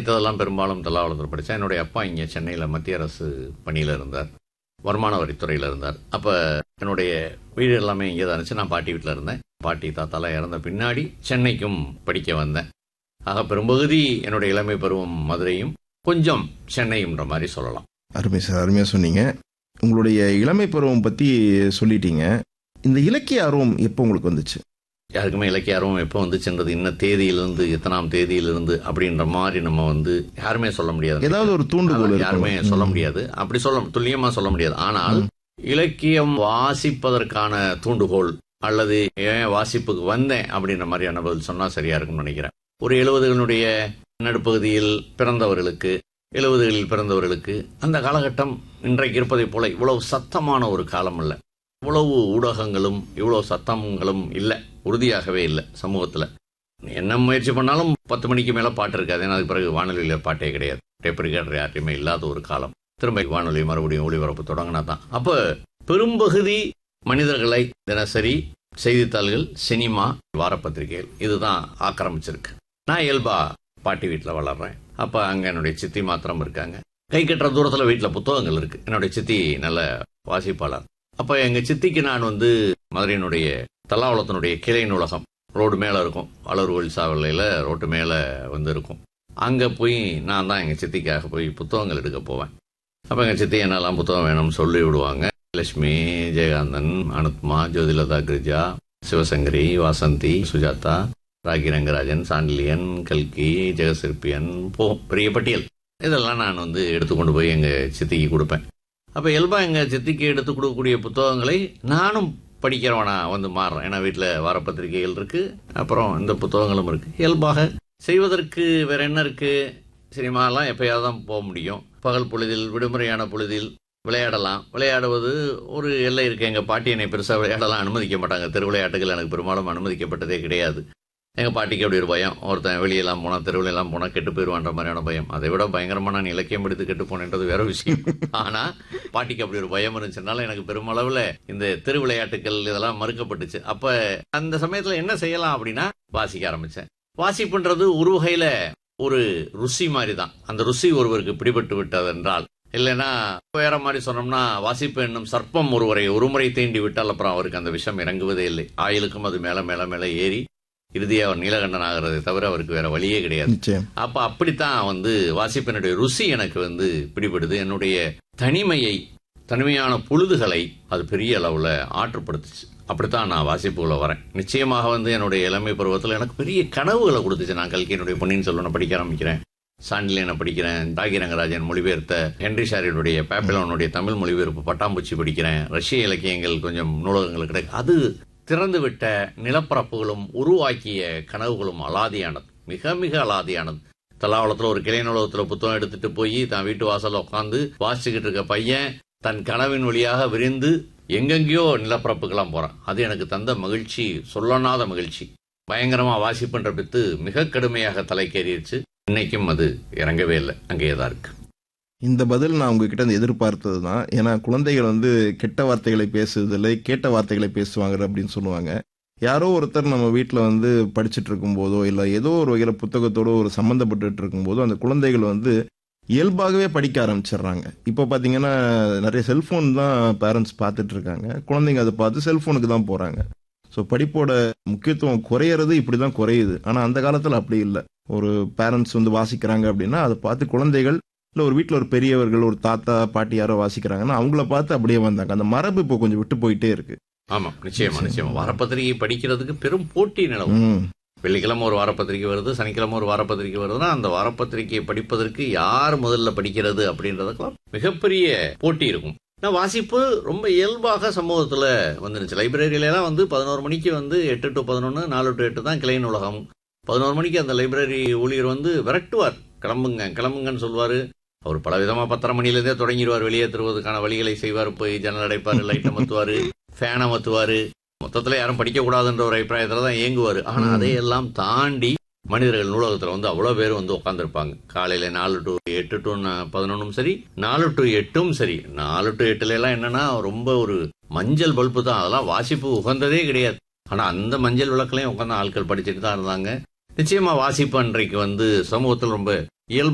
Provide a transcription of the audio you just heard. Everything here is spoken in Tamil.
படித்ததெல்லாம் பெரும்பாலும் தல்லாவளத்தில் படித்தேன் என்னுடைய அப்பா இங்கே சென்னையில் மத்திய அரசு பணியில் இருந்தார் வருமான வரித்துறையில் இருந்தார் அப்போ என்னுடைய வீடு எல்லாமே இங்கே தான் இருந்துச்சு நான் பாட்டி வீட்டில் இருந்தேன் பாட்டி தாத்தாலாம் இறந்த பின்னாடி சென்னைக்கும் படிக்க வந்தேன் ஆக பெரும்பகுதி என்னுடைய இளமை பருவம் மதுரையும் கொஞ்சம் சென்னையும்ன்ற மாதிரி சொல்லலாம் அருமை சார் அருமையாக சொன்னீங்க உங்களுடைய இளமை பருவம் பற்றி சொல்லிட்டீங்க இந்த இலக்கிய ஆர்வம் எப்போ உங்களுக்கு வந்துச்சு யாருக்குமே இலக்கிய ஆர்வம் எப்போ வந்துச்சுன்றது இன்ன தேதியிலிருந்து எத்தனாம் தேதியிலிருந்து அப்படின்ற மாதிரி நம்ம வந்து யாருமே சொல்ல முடியாது ஏதாவது ஒரு தூண்டுகோல் அதான் யாருமே இருக்கும். சொல்ல ம். முடியாது அப்படி சொல்ல துல்லியமா சொல்ல முடியாது ஆனால் இலக்கியம் வாசிப்பதற்கான தூண்டுகோல் அல்லது ஏன் வாசிப்புக்கு வந்தேன் அப்படின்ற மாதிரியான பதில் சொன்னா சரியா இருக்கும்னு நினைக்கிறேன் ஒரு எழுபதுகளுடைய நடுப்பகுதியில் பிறந்தவர்களுக்கு எழுபதுகளில் பிறந்தவர்களுக்கு அந்த காலகட்டம் இன்றைக்கு இருப்பதைப் போல இவ்வளவு சத்தமான ஒரு காலம் அல்ல இவ்வளவு ஊடகங்களும் இவ்வளவு சத்தங்களும் இல்லை உறுதியாகவே இல்லை சமூகத்துல என்ன முயற்சி பண்ணாலும் பத்து மணிக்கு மேல பாட்டு இருக்காது ஏன்னா அதுக்கு பிறகு வானொலியில பாட்டே கிடையாது டேப் ரிகார்டர் யார்ட்டையுமே இல்லாத ஒரு காலம் திரும்ப வானொலி மறுபடியும் ஒளிபரப்பு தொடங்கினா தான் அப்ப பெரும்பகுதி மனிதர்களை தினசரி செய்தித்தாள்கள் சினிமா வாரப்பத்திரிகைகள் இதுதான் ஆக்கிரமிச்சிருக்கு நான் இயல்பா பாட்டி வீட்டில் வளர்றேன் அப்ப அங்க என்னுடைய சித்தி மாத்திரம் இருக்காங்க கை கட்டுற தூரத்துல வீட்டில் புத்தகங்கள் இருக்கு என்னுடைய சித்தி நல்ல வாசிப்பாளர் அப்ப எங்க சித்திக்கு நான் வந்து மதுரையினுடைய தல்லாவளத்தினுடைய கிளை நூலகம் ரோடு மேல இருக்கும் வளர்கோல் சாவலையில ரோட்டு மேல வந்து இருக்கும் அங்க போய் நான் தான் எங்க சித்திக்காக போய் புத்தகங்கள் எடுக்க போவேன் அப்ப எங்க சித்தி என்னெல்லாம் புத்தகம் வேணும்னு சொல்லி விடுவாங்க லட்சுமி ஜெயகாந்தன் அனுத்மா ஜோதிலதா கிரிஜா சிவசங்கரி வாசந்தி சுஜாதா ராகி ரங்கராஜன் சாண்டிலியன் கல்கி ஜெகசிற்பியன் போ பெரிய பட்டியல் இதெல்லாம் நான் வந்து எடுத்துக்கொண்டு போய் எங்க சித்திக்கு கொடுப்பேன் அப்ப இயல்பா எங்க சித்திக்கு எடுத்து கொடுக்கக்கூடிய புத்தகங்களை நானும் படிக்கிறவனா வந்து மாறுறேன் ஏன்னா வீட்டில் வாரப்பத்திரிகைகள் இருக்கு அப்புறம் இந்த புத்தகங்களும் இருக்கு இயல்பாக செய்வதற்கு வேற என்ன இருக்கு சினிமாலாம் எப்பயாவது தான் போக முடியும் பகல் பொழுதில் விடுமுறையான பொழுதில் விளையாடலாம் விளையாடுவது ஒரு எல்லை இருக்கு எங்க பாட்டி என்னை பெருசா விளையாடலாம் அனுமதிக்க மாட்டாங்க தெரு விளையாட்டுகள் எனக்கு பெரும்பாலும் அனுமதிக்கப்பட்டதே கிடையாது எங்க பாட்டிக்கு அப்படி ஒரு பயம் ஒருத்தன் வெளியெல்லாம் போனா தெருவில் எல்லாம் போனா கெட்டு போயிடுவான்ற மாதிரியான பயம் அதை விட பயங்கரமா நான் இலக்கியம் எடுத்து கெட்டு போனேன்றது வேற விஷயம் ஆனா பாட்டிக்கு அப்படி ஒரு பயம் இருந்துச்சுனால எனக்கு பெருமளவுல இந்த தெரு விளையாட்டுகள் இதெல்லாம் மறுக்கப்பட்டுச்சு அப்ப அந்த சமயத்துல என்ன செய்யலாம் அப்படின்னா வாசிக்க ஆரம்பிச்சேன் வாசிப்புன்றது ஒரு வகையில ஒரு ருசி மாதிரி தான் அந்த ருசி ஒருவருக்கு பிடிபட்டு விட்டது என்றால் இல்லைன்னா வேற மாதிரி சொன்னோம்னா வாசிப்பு என்னும் சர்ப்பம் ஒருவரை ஒருமுறை தீண்டி விட்டால் அப்புறம் அவருக்கு அந்த விஷம் இறங்குவதே இல்லை ஆயுளுக்கும் அது மேல மேல மேல ஏறி இறுதியா அவர் நீலகண்டன் ஆகிறதை தவிர அவருக்கு வேற வழியே கிடையாது நிச்சயம் அப்ப அப்படித்தான் வந்து வாசிப்பினுடைய ருசி எனக்கு வந்து பிடிபடுது என்னுடைய தனிமையை தனிமையான பொழுதுகளை அது பெரிய அளவுல ஆற்றுப்படுத்துச்சு அப்படித்தான் நான் வாசிப்புக்குள்ள வரேன் நிச்சயமாக வந்து என்னுடைய இளமை பருவத்தில் எனக்கு பெரிய கனவுகளை கொடுத்துச்சு நான் கல்கியினுடைய பொன்னியின் செல்வனை படிக்க ஆரம்பிக்கிறேன் சாண்டிலியனை படிக்கிறேன் தாகி ரங்கராஜன் மொழிபெயர்த்த ஹென்ரி ஷாரியுடைய பேப்பிலோனுடைய தமிழ் மொழிபெயர்ப்பு பட்டாம்பூச்சி படிக்கிறேன் ரஷ்ய இலக்கியங்கள் கொஞ்சம் நூலகங்கள் கிடைக்கும் அது திறந்து விட்ட நிலப்பரப்புகளும் உருவாக்கிய கனவுகளும் அலாதியானது மிக மிக அலாதியானது தலாவளத்துல ஒரு கிளை நூலகத்துல புத்தகம் எடுத்துட்டு போய் தான் வீட்டு வாசல்ல உட்காந்து வாசிச்சுக்கிட்டு இருக்க பையன் தன் கனவின் வழியாக விரிந்து எங்கெங்கேயோ நிலப்பரப்புக்கெல்லாம் போறான் அது எனக்கு தந்த மகிழ்ச்சி சொல்லனாத மகிழ்ச்சி பயங்கரமா வாசிப்புன்ற பித்து மிக கடுமையாக தலைக்கேறிடுச்சு இன்னைக்கும் அது இறங்கவே இல்லை அங்கேயே தான் இருக்கு இந்த பதில் நான் உங்ககிட்ட இருந்து எதிர்பார்த்தது தான் ஏன்னா குழந்தைகள் வந்து கெட்ட வார்த்தைகளை பேசுவதில்லை கேட்ட வார்த்தைகளை பேசுவாங்க அப்படின்னு சொல்லுவாங்க யாரோ ஒருத்தர் நம்ம வீட்டில் வந்து படிச்சுட்டு இருக்கும்போதோ இல்லை ஏதோ ஒரு வகையில் புத்தகத்தோட ஒரு சம்மந்தப்பட்டு இருக்கும்போதோ அந்த குழந்தைகள் வந்து இயல்பாகவே படிக்க ஆரம்பிச்சிடுறாங்க இப்போ பார்த்தீங்கன்னா நிறைய செல்ஃபோன் தான் பேரண்ட்ஸ் பார்த்துட்டு இருக்காங்க குழந்தைங்க அதை பார்த்து செல்ஃபோனுக்கு தான் போகிறாங்க ஸோ படிப்போட முக்கியத்துவம் குறையிறது இப்படி தான் குறையுது ஆனால் அந்த காலத்தில் அப்படி இல்லை ஒரு பேரண்ட்ஸ் வந்து வாசிக்கிறாங்க அப்படின்னா அதை பார்த்து குழந்தைகள் இல்லை ஒரு வீட்டில் ஒரு பெரியவர்கள் ஒரு தாத்தா பாட்டி யாரோ வாசிக்கிறாங்கன்னா அவங்கள பார்த்து அப்படியே வந்தாங்க அந்த மரபு இப்போ கொஞ்சம் விட்டு போயிட்டே இருக்கு ஆமா நிச்சயமா நிச்சயமா வாரப்பத்திரிகை படிக்கிறதுக்கு பெரும் போட்டி நிலவும் ம் வெள்ளிக்கிழமை ஒரு வாரப்பத்திரிக்கை வருது சனிக்கிழமை ஒரு வாரப்பத்திரிக்கை வருதுன்னா அந்த வாரப்பத்திரிக்கையை படிப்பதற்கு யார் முதல்ல படிக்கிறது அப்படின்றதுக்கெல்லாம் மிகப்பெரிய போட்டி இருக்கும் நான் வாசிப்பு ரொம்ப இயல்பாக சமூகத்துல வந்துருச்சு லைப்ரரியில எல்லாம் வந்து பதினோரு மணிக்கு வந்து எட்டு டு பதினொன்று நாலு டு எட்டு தான் கிளை நூலகம் பதினோரு மணிக்கு அந்த லைப்ரரி ஊழியர் வந்து விரட்டுவார் கிளம்புங்க கிளம்புங்கன்னு சொல்லுவாரு அவர் பல விதமா பத்தரை மணிலேருந்தே தொடங்கிடுவார் வெளியே தருவதற்கான வழிகளை செய்வார் போய் ஜன்னல் அடைப்பாரு லைட் அமர்த்துவாரு ஃபேன் அமர்த்துவாரு மொத்தத்துல யாரும் படிக்க கூடாதுன்ற ஒரு அபிப்பிராயத்துல தான் இயங்குவாரு ஆனா ம். அதையெல்லாம் தாண்டி மனிதர்கள் நூலகத்துல வந்து அவ்வளவு பேர் வந்து உட்காந்துருப்பாங்க காலையில நாலு டு எட்டு டு பதினொன்னும் சரி நாலு டு எட்டும் சரி நாலு டு எட்டுல எல்லாம் என்னன்னா ரொம்ப ஒரு மஞ்சள் பல்பு தான் அதெல்லாம் வாசிப்பு உகந்ததே கிடையாது ஆனா அந்த மஞ்சள் விளக்குலயும் உட்காந்து ஆட்கள் படிச்சுட்டு தான் இருந்தாங்க நிச்சயமா வாசிப்பு அன்றைக்கு வந்து சமூகத்தில் ரொம்ப இயல்பு